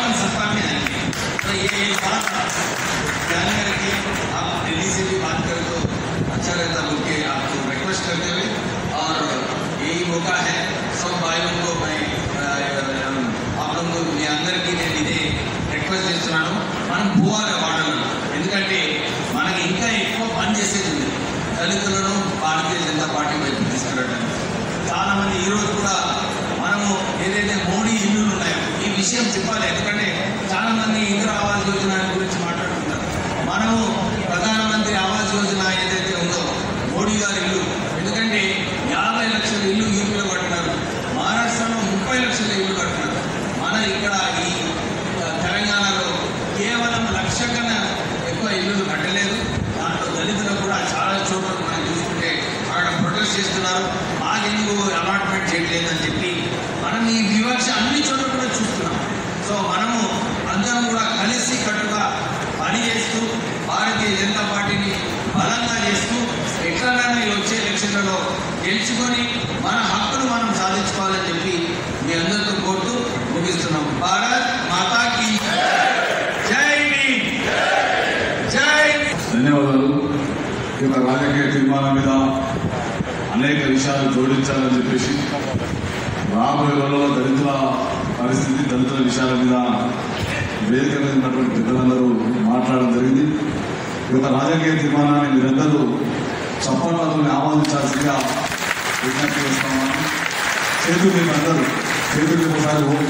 इक्यावन सत्ता में आएंगे तो ये एक बात ध्यान में रखिए आप दिल्ली से भी बात करें तो अच्छा रहता बोल के आपको रिक्वेस्ट करते हुए और यही मौका है सब भाइयों को मैं ఆ, आप लोगों को మీ అందరికీ నేను ఇదే రిక్వెస్ట్ చేస్తున్నాను మనం పోవాలి వాడలు ఎందుకంటే మనకి ఇంకా ఎక్కువ పని చేసేది ఉంది దళితులను భారతీయ జనతా పార్టీ వైపు తీసుకురావడానికి చాలా మంది ఈ రోజు కూడా మనము ఏదైతే మోడీ ఇల్లులు ఉన్నాయో ఈ విషయం చెప్పాలి ఎందుకంటే చాలా మంది ఇందిరా ఆవాస్ యోజన గురించి మాట్లాడుతున్నారు మనము ప్రధానమంత్రి ఆవాస్ యోజన ఏదైతే ఉందో మోడీ గారి ఇల్లు ఎందుకంటే యాభై లక్షల ఇల్లు యూపీలో కట్టినారు మహారాష్ట్రలో ముప్పై లక్షల ఇల్లు కట్టినారు మన ఇక్కడ ఈ ఆ, తెలంగాణలో కేవలం లక్ష కన్నా ఎక్కువ ఇల్లులు కట్టలేదు దాంట్లో దళితులకు కూడా చాలా చోట్ల మనం చూసుకుంటే అక్కడ ప్రొటెస్ట్ చేస్తున్నారు మాకెందుకు అలాట్మెంట్ చేయట్లేదని చెప్పి మనం ఈ వివక్ష అన్ని చోట్ల కూడా చూస్తున్నాం సో మనము అందరం కూడా కలిసి కట్టుగా పని చేస్తూ భారతీయ జనతా పార్టీని బలంగా చేస్తూ ఎట్లనైనా ఈ వచ్చే ఎలక్షన్లలో గెలుచుకొని మన హక్కులు మనం సాధించుకోవాలని చెప్పి మీ అందరితో కోరుతూ ముగిస్తున్నాం భారత్ మాతాకి జై భీమ్ జై భీమ్ ధన్యవాదాలు ఈ యొక్క రాజకీయ తీర్మానం మీద అనేక విషయాలు జోడించాలని చెప్పేసి రాబోయే రోజుల్లో దళితుల పరిస్థితి దళితుల విషయాల మీద వేదిక మీద ఉన్నటువంటి పెద్దలందరూ మాట్లాడడం జరిగింది ఈ యొక్క రాజకీయ తీర్మానాన్ని మీరందరూ చప్పట్లతో ఆమోదించాల్సిందిగా విజ్ఞప్తి చేస్తున్నాను చేతులు మీకు అందరూ చేతులు ఒకసారి ఓ.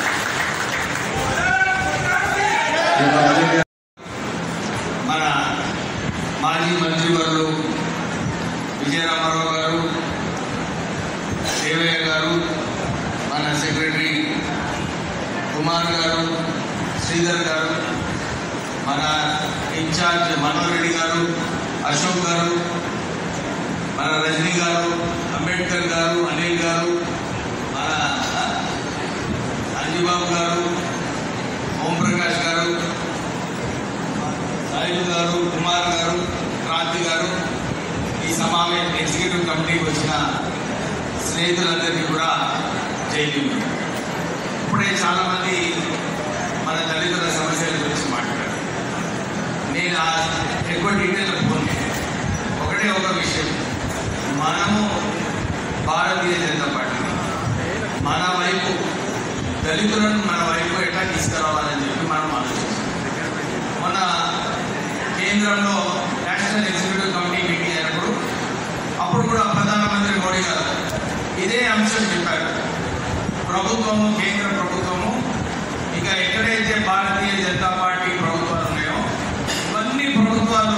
ఈ యొక్క రాజకీయ మన మాజీ మంత్రివర్యులు విజయరామారావు గారు దేవయ్య గారు మన సెక్రటరీ కుమార్ గారు శ్రీధర్ గారు మన ఇన్ఛార్జ్ మనోహర్ రెడ్డి గారు అశోక్ గారు మన రజనీ గారు అంబేద్కర్ గారు అనిల్ గారు మన అంజుబాబు గారు ఓంప్రకాష్ గారు సాయిలు గారు కుమార్ గారు క్రాంతి గారు ఈ సమావేశం ఎగ్జిక్యూటివ్ కమిటీకి వచ్చిన స్నేహితులందరికీ కూడా జైలు ఇప్పుడే చాలా మంది మన దళితుల సమస్యల గురించి మాట్లాడారు నేను ఆ ఎక్కువ డీటెయిల్ పోను ఒకటే ఒక విషయం మనము భారతీయ జనతా పార్టీ మన వైపు దళితులను మన వైపు ఎట్లా తీసుకురావాలని చెప్పి మనం ఆలోచిస్తాం మన కేంద్రంలో నేషనల్ ఎగ్జిక్యూటివ్ కమిటీ మీటింగ్ అయినప్పుడు అప్పుడు కూడా ప్రధానమంత్రి మోడీ గారు ఇదే అంశం చెప్పారు ప్రభుత్వము కేంద్ర ప్రభుత్వము ఇక ఎక్కడైతే భారతీయ జనతా పార్టీ ప్రభుత్వాలు ఉన్నాయో ఇవన్నీ ప్రభుత్వాలు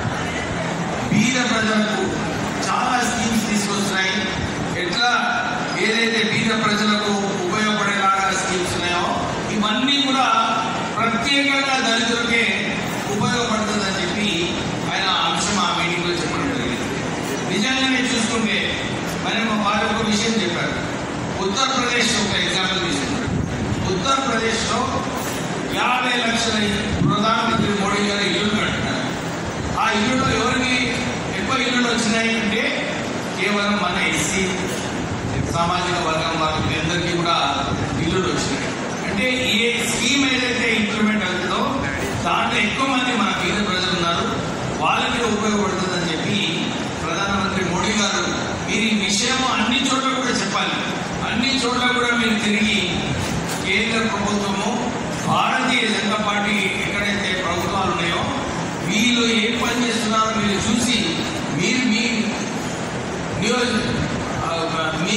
బీద ప్రజలకు చాలా స్కీమ్స్ తీసుకొస్తున్నాయి ఎట్లా ఏదైతే బీద ప్రజలకు ఉపయోగపడేలాగా స్కీమ్స్ ఉన్నాయో ఇవన్నీ కూడా ప్రత్యేకంగా దళితులకే ఉపయోగపడుతుందని చెప్పి ఆయన ఆ అంశం ఆ మీటింగ్లో చెప్పడం జరిగింది నిజంగానే చూసుకుంటే మరి వారు ఒక విషయం చెప్పారు ఉత్తరప్రదేశ్ ఒక ఎగ్జాంపుల్ తీసుకున్నారు ఉత్తరప్రదేశ్లో యాభై లక్షల ప్రధానమంత్రి మోడీ గారు ఇల్లు కట్టినారు ఆ ఇల్లులో ఎవరికి ఎక్కువ ఇల్లులు వచ్చినాయి అంటే కేవలం మన ఎస్సీ సామాజిక వర్గం వాళ్ళకి అందరికీ కూడా ఇల్లులు వచ్చినాయి అంటే ఏ స్కీమ్ ఏదైతే ఇంప్లిమెంట్ అవుతుందో దాంట్లో ఎక్కువ మంది మన పేద ప్రజలు ఉన్నారు వాళ్ళకి ఉపయోగపడుతుందని చెప్పి ప్రధానమంత్రి మోడీ గారు మీరు ఈ విషయం అన్ని చోట్ల కూడా చెప్పాలి అన్ని చోట్ల కూడా మీరు తిరిగి కేంద్ర ప్రభుత్వము భారతీయ జనతా పార్టీ ఎక్కడైతే ప్రభుత్వాలు ఉన్నాయో వీళ్ళు ఏం పని చేస్తున్నారో మీరు చూసి మీరు మీ నియోజ ఆ, మీ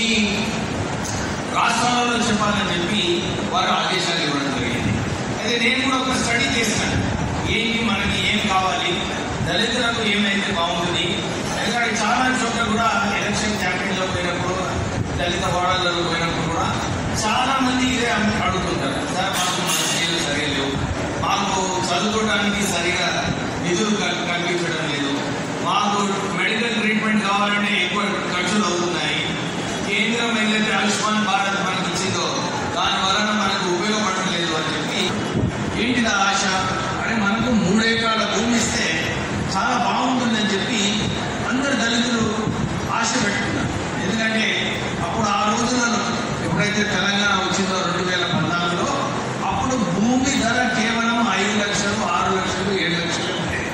రాష్ట్రాలలో చెప్పాలని చెప్పి వారు ఆదేశాలు ఇవ్వడం జరిగింది అయితే నేను కూడా ఒక స్టడీ చేశాను ఏంటి మనకి ఏం కావాలి దళితులకు ఏమైతే బాగుంటుంది ఎందుకంటే చాలా చోట్ల కూడా ఎలక్షన్ క్యాంపెయిన్లో పోయినప్పుడు దళిత వాడలలో పోయినప్పుడు కూడా చాలా మంది ఇదే అను- అడుగుతుంటారు సార్ మాకు మంచినీళ్ళు సరిగా లేవు మాకు చదువుకోవడానికి సరిగా నిధులు కల్- కల్పించడం లేదు మాకు మెడికల్ ట్రీట్మెంట్ కావాలంటే ఎక్కువ ఖర్చులు అవుతున్నాయి కేంద్రం ఏదైతే ఆయుష్మాన్ భారత్ మనకి ఇచ్చిందో దాని వలన మనకు ఉపయోగపడలేదు అని చెప్పి ఏంటిది ఆ ఆశ అంటే మనకు మూడు ఎకరాల భూమి ఇస్తే చాలా బాగుంటుందని చెప్పి అందరు దళితులు ఆశ పెట్టుకున్నారు ఎందుకంటే అప్పుడు ఆ రోజులలో ఎప్పుడైతే తెలంగాణ వచ్చిందో రెండు వేల పద్నాలుగులో అప్పుడు భూమి భూమి ధర కేవలం ఐదు లక్షలు ఆరు లక్షలు ఏడు లక్షలు ఉండేది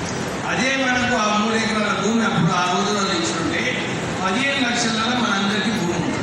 అదే మనకు ఆ మూడు ఎకరాల భూమి అప్పుడు ఆ రోజులలో ఇచ్చుంటే పదిహేను లక్షలలో మనందరికీ భూమి ఉంటుంది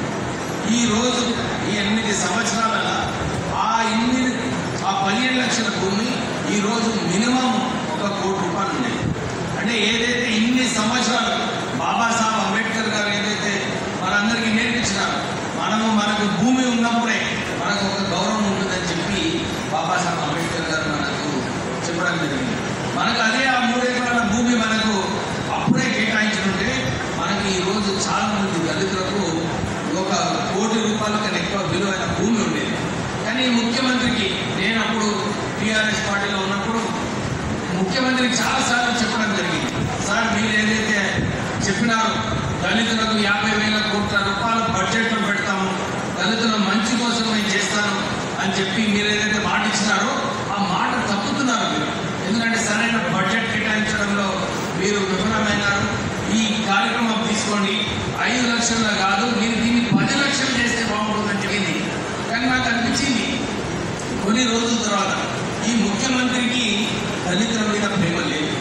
ఈ రోజు ఈ ఎనిమిది సంవత్సరాల ఆ ఎనిమిది ఆ పదిహేను లక్షల భూమి ఈ రోజు మినిమం ఒక కోటి రూపాయలు ఉన్నాయి అంటే ఏదైతే ఇన్ని సంవత్సరాలు బాబాసాహెబ్ అంబేద్కర్ గారు ఏదైతే మనందరికీ నేర్పించినారు మనము మనకు భూమి ఉన్నప్పుడే మనకు ఒక గౌరవం ఉంటుందని చెప్పి బాబాసాహెబ్ అంబేద్కర్ గారు మనకు చెప్పడం జరిగింది మనకు అదే ఆ మూడు ఎకరాల భూమి మనకు అప్పుడే కేటాయించుంటే మనకి ఈ రోజు చాలా మంది దళితులకు ఒక కోటి రూపాయల కన్నా ఎక్కువ విలువైన భూమి ఉండేది కానీ ముఖ్యమంత్రికి నేను అప్పుడు టీఆర్ఎస్ పార్టీలో ఉన్నప్పుడు ముఖ్యమంత్రికి చాలాసార్లు చెప్పడం జరిగింది సార్ మీరు ఏదైతే చెప్పినారో దళితులకు యాభై వేల కోట్ల రూపాయలు బడ్జెట్లో పెడతాము దళితుల మంచి కోసం నేను చేస్తాను అని చెప్పి మీరు ఏదైతే మాట ఇచ్చినారో ఆ మాట తప్పుతున్నారు మీరు ఎందుకంటే సరైన బడ్జెట్ కేటాయించడంలో మీరు విఫలమైనారు ఈ కార్యక్రమం తీసుకోండి ఐదు లక్షల కాదు మీరు దీన్ని పది లక్షలు చేస్తే బాగుంటుందని చెప్పింది కానీ నాకు అనిపించింది కొన్ని రోజుల తర్వాత ఈ ముఖ్యమంత్రికి దళితుల మీద ప్రేమ లేదు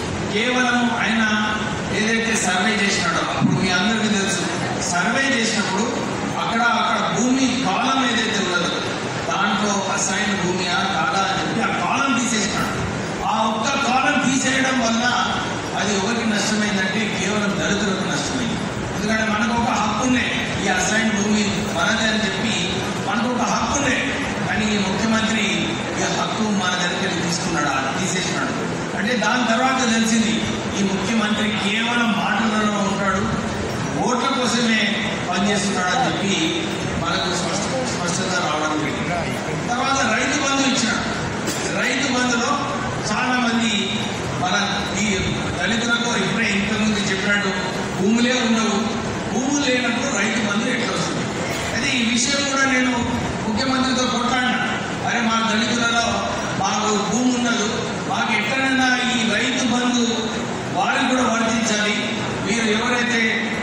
కేవలం ఆయన ఏదైతే సర్వే చేసినాడో అప్పుడు మీ అందరికీ తెలుసు సర్వే చేసినప్పుడు అక్కడ అక్కడ భూమి కాలం ఏదైతే ఉన్నదో దాంట్లో అసైన్ భూమి ఆ కాలా అని చెప్పి ఆ కాలం తీసేసినాడు ఆ ఒక్క కాలం తీసేయడం వల్ల అది ఎవరికి నష్టమైందంటే కేవలం దళితులకు నష్టమైంది ఎందుకంటే మనకు ఒక హక్కు ఉండే ఈ అసైన్ భూమి మనదే అని చెప్పి మనకు ఒక హక్కు ఉండే కానీ ఈ ముఖ్యమంత్రి ఈ హక్కు మన దగ్గరికి తీసుకున్నాడు ఆ తీసేసినాడు అంటే దాని తర్వాత తెలిసింది ఈ ముఖ్యమంత్రి కేవలం మాటలలో ఉంటాడు ఓట్ల కోసమే పనిచేస్తున్నాడు అని చెప్పి మనకు స్పష్ట స్పష్టంగా రావడం జరిగింది తర్వాత రైతు బంధు ఇచ్చినాడు రైతు బంధులో చాలా మంది మన ఈ దళితులకు ఇప్పుడే ఇంతకుముందు చెప్పినట్టు భూములే ఉండవు భూములు లేనప్పుడు రైతు బంధు ఎట్లా వస్తుంది అయితే ఈ విషయం కూడా నేను ముఖ్యమంత్రితో కొట్లాడినా అరే మా దళితులలో మాకు భూమి ఉండదు మాకు ఎక్కడైనా ఈ రైతు బంధు వారికి కూడా వర్తించాలి మీరు ఎవరైతే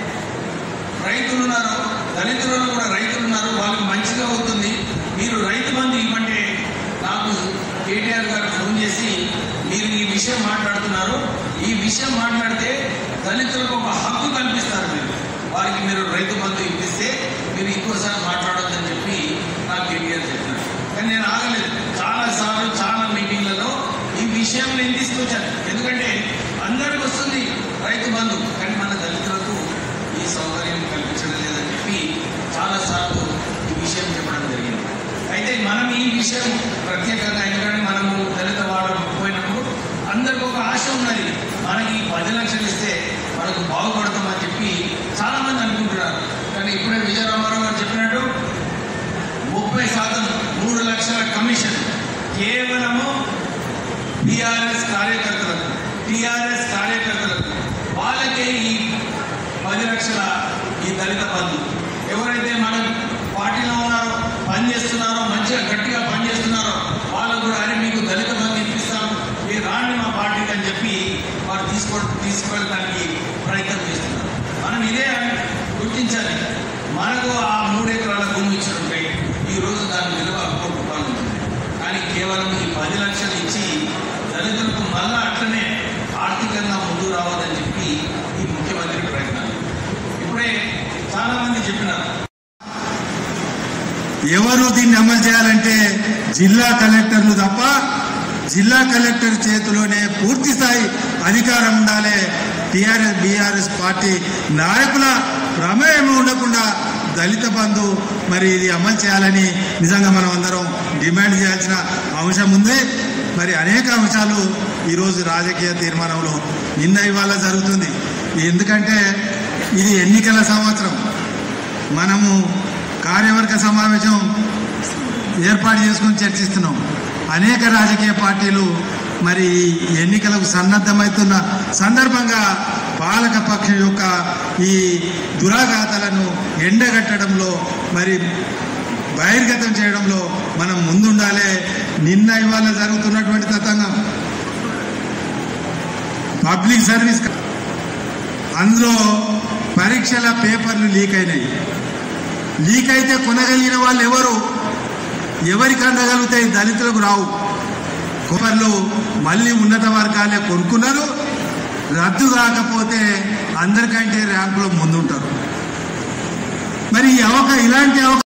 రైతులు ఉన్నారో దళితులలో కూడా రైతులు ఉన్నారు వాళ్ళకి మంచిగా అవుతుంది మీరు రైతు బంధు ఇవ్వంటే నాకు కేటీఆర్ గారు ఫోన్ చేసి మీరు ఈ విషయం మాట్లాడుతున్నారు ఈ విషయం మాట్లాడితే దళితులకు ఒక హక్కు కల్పిస్తారు మీరు వారికి మీరు రైతు బంధు ఇప్పిస్తే మీరు ఇంకోసారి మాట్లాడొద్దని చెప్పి నాకు కేటీఆర్ చెప్పినారు కానీ నేను ఆగలేదు చాలా సార్లు చాలా మీటింగ్లలో ఈ విషయం నేను తీసుకొచ్చాను ఎందుకంటే అందరికి వస్తుంది రైతు బంధు కానీ మన దళితులకు ఈ సౌకర్యం కల్పించడం లేదని చెప్పి చాలా సార్లు ఈ విషయం చెప్పడం జరిగింది అయితే మనం ఈ విషయం ప్రత్యేకంగా ఎందుకంటే మనము దళిత వాడ పోయినప్పుడు అందరికి ఒక ఆశ ఉన్నది మనకి పది లక్షలు ఇస్తే మనకు బాగుపడతామని చెప్పి చాలా మంది అనుకుంటున్నారు కానీ ఇప్పుడే విజయరామారావు గారు చెప్పినట్టు ముప్పై శాతం మూడు లక్షల కమిషన్ కేవలము టిఆర్ఎస్ కార్యకర్తలకు టిఆర్ఎస్ కార్యకర్తలకు వాళ్ళకే ఈ పది లక్షల ఈ దళిత బంధు ఎవరైతే మన పార్టీలో ఉన్నారో పనిచేస్తున్నారో మంచిగా గట్టిగా పనిచేస్తున్నారో వాళ్ళకు కూడా అరే మీకు దళిత బంధు ఇప్పిస్తాం మీరు రాండి మా పార్టీకి అని చెప్పి వారు తీసుకో తీసుకెళ్ళడానికి ప్రయత్నం చేస్తున్నారు మనం ఇదే గుర్తించాలి మనకు ఆ మూడు ఎకరాల భూమి ఇచ్చినట్టే ఈ రోజు దాని విలువ కోటి రూపాయలు ఉంటుంది కానీ కేవలం ఈ పది లక్షలు ఇచ్చి దళితులకు మళ్ళా అట్లనే ఆర్థికంగా ముందు రావద్దని చెప్పి ఈ ముఖ్యమంత్రి ప్రయత్నాలు ఇప్పుడే చాలా మంది చెప్పినారు ఎవరు దీన్ని అమలు చేయాలంటే జిల్లా కలెక్టర్లు తప్ప జిల్లా కలెక్టర్ చేతిలోనే పూర్తి స్థాయి అధికారం ఉండాలి టిఆర్ఎస్ బీఆర్ఎస్ పార్టీ నాయకుల ప్రమేయం ఉండకుండా దళిత బంధు మరి ఇది అమలు చేయాలని నిజంగా మనం అందరం డిమాండ్ చేయాల్సిన అంశం ఉంది మరి అనేక అంశాలు ఈరోజు రాజకీయ తీర్మానంలో నిన్న ఇవాళ జరుగుతుంది ఎందుకంటే ఇది ఎన్నికల సంవత్సరం మనము కార్యవర్గ సమావేశం ఏర్పాటు చేసుకొని చర్చిస్తున్నాం అనేక రాజకీయ పార్టీలు మరి ఈ ఎన్నికలకు సన్నద్ధమవుతున్న సందర్భంగా పాలక పక్షం యొక్క ఈ దురాఘాతాలను ఎండగట్టడంలో మరి బహిర్గతం చేయడంలో మనం ముందుండాలి నిన్న ఇవాళ జరుగుతున్నటువంటి తతంగం పబ్లిక్ సర్వీస్ అందులో పరీక్షల పేపర్లు లీక్ అయినాయి లీక్ అయితే కొనగలిగిన వాళ్ళు ఎవరు ఎవరికి అందగలుగుతాయి దళితులకు రావు కోపర్లు మళ్ళీ ఉన్నత వర్గాలే కొనుక్కున్నారు రద్దు కాకపోతే అందరికంటే ర్యాంకులో ముందుంటారు మరి ఈ అవకా ఇలాంటి అవకాశం